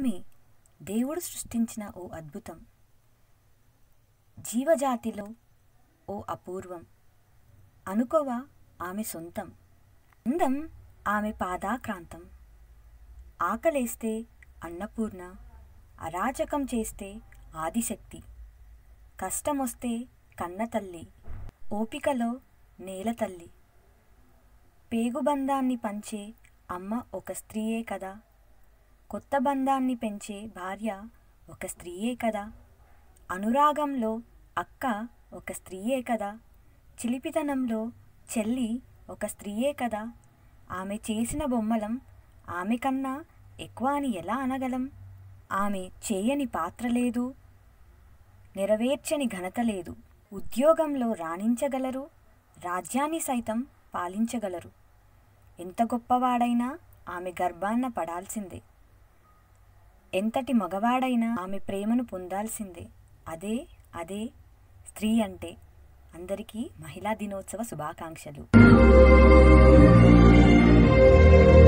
ఆమె దేవుడు సృష్టించిన ఓ అద్భుతం జీవజాతిలో ఓ అపూర్వం అనుకోవ ఆమె సొంతం అందం ఆమె పాదాక్రాంతం ఆకలేస్తే అన్నపూర్ణ అరాచకం చేస్తే ఆదిశక్తి కష్టమొస్తే కన్నతల్లి ఓపికలో నేలతల్లి పేగుబంధాన్ని పంచే అమ్మ ఒక స్త్రీయే కదా కొత్త బంధాన్ని పెంచే భార్య ఒక స్త్రీయే కదా అనురాగంలో అక్క ఒక స్త్రీయే కదా చిలిపితనంలో చెల్లి ఒక స్త్రీయే కదా ఆమె చేసిన బొమ్మలం ఆమె కన్నా ఎక్కువ అని ఎలా అనగలం ఆమె చేయని పాత్ర లేదు నెరవేర్చని ఘనత లేదు ఉద్యోగంలో రాణించగలరు రాజ్యాన్ని సైతం పాలించగలరు ఎంత గొప్పవాడైనా ఆమె గర్భాన్న పడాల్సిందే ఎంతటి మగవాడైనా ఆమె ప్రేమను పొందాల్సిందే అదే అదే స్త్రీ అంటే అందరికీ మహిళా దినోత్సవ శుభాకాంక్షలు